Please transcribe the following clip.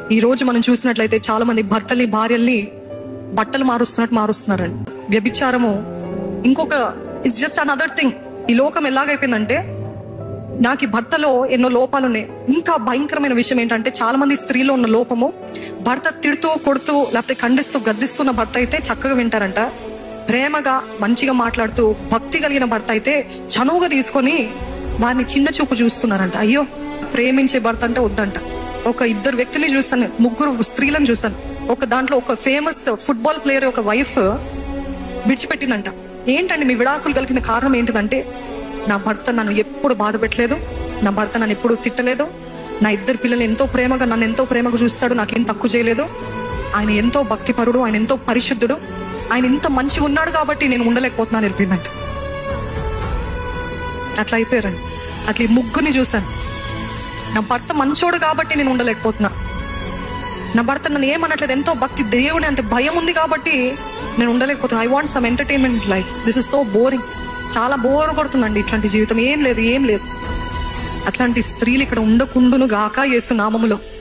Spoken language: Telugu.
ఈ రోజు మనం చూసినట్లయితే చాలా మంది భర్తల్ని భార్యల్ని బట్టలు మారుస్తున్నట్టు మారుస్తున్నారండి వ్యభిచారము ఇంకొక ఇట్స్ జస్ట్ అనదర్ థింగ్ ఈ లోకం ఎలాగైపోయిందంటే నాకు ఈ భర్తలో ఎన్నో లోపాలు ఉన్నాయి ఇంకా భయంకరమైన విషయం ఏంటంటే చాలా మంది స్త్రీలో ఉన్న లోపము భర్త తిడుతూ కొడుతూ లేకపోతే ఖండిస్తూ గద్దిస్తున్న భర్త అయితే చక్కగా వింటారంట ప్రేమగా మంచిగా మాట్లాడుతూ భక్తి కలిగిన భర్త అయితే చనువుగా తీసుకొని వారిని చిన్న చూపు చూస్తున్నారంట అయ్యో ప్రేమించే భర్త అంటే వద్దంట ఒక ఇద్దరు వ్యక్తుల్ని చూస్తాను ముగ్గురు స్త్రీలను చూసాను ఒక దాంట్లో ఒక ఫేమస్ ఫుట్బాల్ ప్లేయర్ ఒక వైఫ్ విడిచిపెట్టిందంట ఏంటండి మీ విడాకులు కలిగిన కారణం ఏంటిదంటే నా భర్త నన్ను ఎప్పుడు బాధ పెట్టలేదు నా భర్త నన్ను ఎప్పుడు తిట్టలేదు నా ఇద్దరు పిల్లలు ఎంతో ప్రేమగా నన్ను ఎంతో ప్రేమగా చూస్తాడు నాకేం తక్కువ చేయలేదు ఆయన ఎంతో భక్తిపరుడు ఆయన ఎంతో పరిశుద్ధుడు ఆయన ఇంత మంచిగా ఉన్నాడు కాబట్టి నేను ఉండలేకపోతున్నాను వెళ్ళిపోయిందంట అట్లా అయిపోయారండి అట్లా ఈ ముగ్గురిని చూశాను నా భర్త మంచోడు కాబట్టి నేను ఉండలేకపోతున్నా నా భర్త నన్ను ఏమనట్లేదు ఎంతో భక్తి దేవుని అంత భయం ఉంది కాబట్టి నేను ఉండలేకపోతున్నా I want some entertainment life this is so boring చాలా బోర్ కొడుతుందండి ఇట్లాంటి జీవితం ఏం లేదు ఏం లేదు అట్లాంటి స్త్రీలు ఇక్కడ ఉండకుండును గాక యేసు నామములో